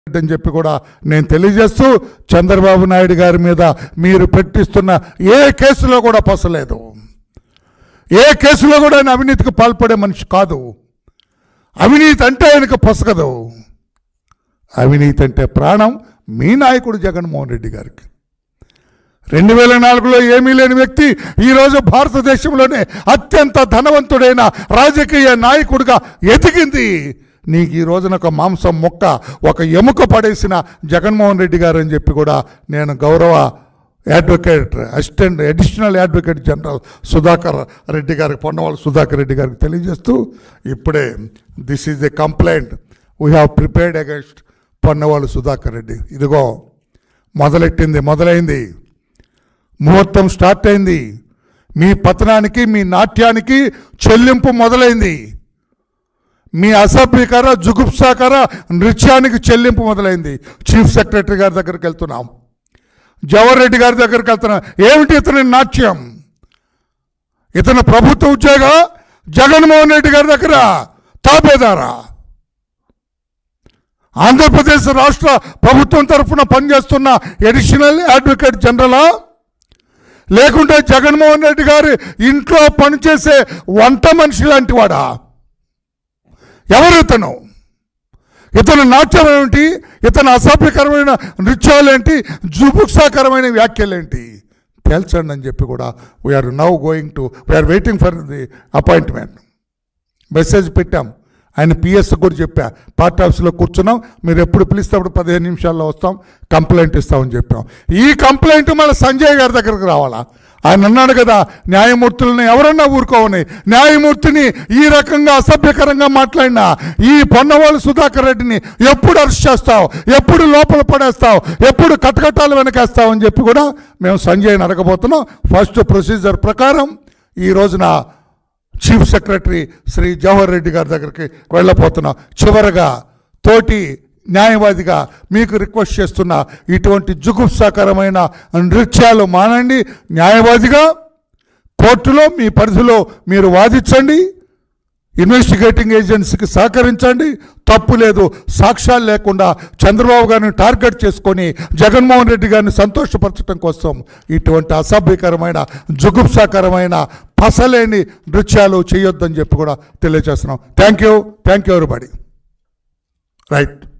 అని చెప్పి కూడా నేను తెలియజేస్తూ చంద్రబాబు నాయుడు గారి మీద మీరు పెట్టిస్తున్న ఏ కేసులో కూడా పొసలేదు ఏ కేసులో కూడా ఆయన అవినీతికి పాల్పడే మనిషి కాదు అవినీతి అంటే ఆయనకు పొసగదు అవినీతి అంటే ప్రాణం మీ నాయకుడు జగన్మోహన్ రెడ్డి గారికి రెండు వేల నాలుగులో ఏమీ లేని వ్యక్తి ఈరోజు భారతదేశంలోనే అత్యంత ధనవంతుడైన రాజకీయ నాయకుడిగా ఎదిగింది నీకు ఈ రోజున ఒక మాంసం మొక్క ఒక ఎముక పడేసిన జగన్మోహన్ రెడ్డి గారు అని చెప్పి కూడా నేను గౌరవ advocate assistant additional advocate general Sudhakar Reddy గారికి పొన్నవాళ్ళ సుధాకర్ రెడ్డి గారికి తెలియజేస్తూ ఇప్పుడే this is a complaint we have prepared against Ponnavolu Sudhakar Reddy ఇదిగో మొదలెట్టింది మొదలైంది ముహూర్తం స్టార్ట్ అయింది మీ పతనానికి మీ నాట్యానికి చెల్లింపు మొదలైంది మీ అసభ్యకర జుగుప్సాకర నృత్యానికి చెల్లింపు మొదలైంది చీఫ్ సెక్రటరీ గారి దగ్గరికి వెళ్తున్నాం జవహర్ రెడ్డి గారి దగ్గరికి వెళ్తున్నాం ఏమిటి ఇతని నాట్యం ఇతను ప్రభుత్వ ఉద్యోగ జగన్మోహన్ రెడ్డి గారి దగ్గర తాపేదారా ఆంధ్రప్రదేశ్ రాష్ట్ర ప్రభుత్వం తరఫున పనిచేస్తున్న ఎడిషనల్ అడ్వకేట్ జనరలా లేకుంటే జగన్మోహన్ రెడ్డి గారి ఇంట్లో పనిచేసే వంట మనిషి లాంటి వాడా ఎవరు ఇతను ఇతను నాట్యం ఏమిటి ఇతను అసభ్యకరమైన నృత్యాలేంటి జుబుక్సాకరమైన వ్యాఖ్యలేంటి తేల్చండి అని చెప్పి కూడా we're now going to we're waiting for the appointment message పెట్టాం ఆయన పిఎస్ కూడా చెప్పా పార్టీ ఆఫీస్లో కూర్చున్నాం మీరు ఎప్పుడు పిలిస్తే అప్పుడు పదిహేను నిమిషాల్లో వస్తాం కంప్లైంట్ ఇస్తామని చెప్పాం ఈ కంప్లైంట్ మళ్ళీ సంజయ్ గారి దగ్గరికి రావాలా ఆయన అన్నాడు కదా న్యాయమూర్తులను ఎవరన్నా ఊరుకోవని న్యాయమూర్తిని ఈ రకంగా అసభ్యకరంగా మాట్లాడినా ఈ పొన్నవాళ్ళు సుధాకర్ రెడ్డిని ఎప్పుడు అరెస్ట్ చేస్తావు ఎప్పుడు లోపల పడేస్తావు ఎప్పుడు కటకటాలు వెనకేస్తావు అని చెప్పి కూడా మేము సంజయ్ని అడగబోతున్నాం ఫస్ట్ ప్రొసీజర్ ప్రకారం ఈ రోజున చీఫ్ సెక్రటరీ శ్రీ జవహర్ రెడ్డి గారి దగ్గరికి వెళ్ళబోతున్నాం చివరగా తోటి న్యాయవాదిగా మీకు రిక్వెస్ట్ చేస్తున్న ఇటువంటి జుగుప్సాకరమైన నృత్యాలు మానండి న్యాయవాదిగా కోర్టులో మీ పరిధిలో మీరు వాదించండి ఇన్వెస్టిగేటింగ్ ఏజెన్సీకి సహకరించండి తప్పు లేదు సాక్ష్యాలు లేకుండా చంద్రబాబు గారిని టార్గెట్ చేసుకొని జగన్మోహన్ రెడ్డి గారిని సంతోషపరచడం కోసం ఇటువంటి అసభ్యకరమైన జుగుప్సాకరమైన పసలేని నృత్యాలు చేయొద్దని చెప్పి కూడా తెలియజేస్తున్నాం thank you thank you everybody right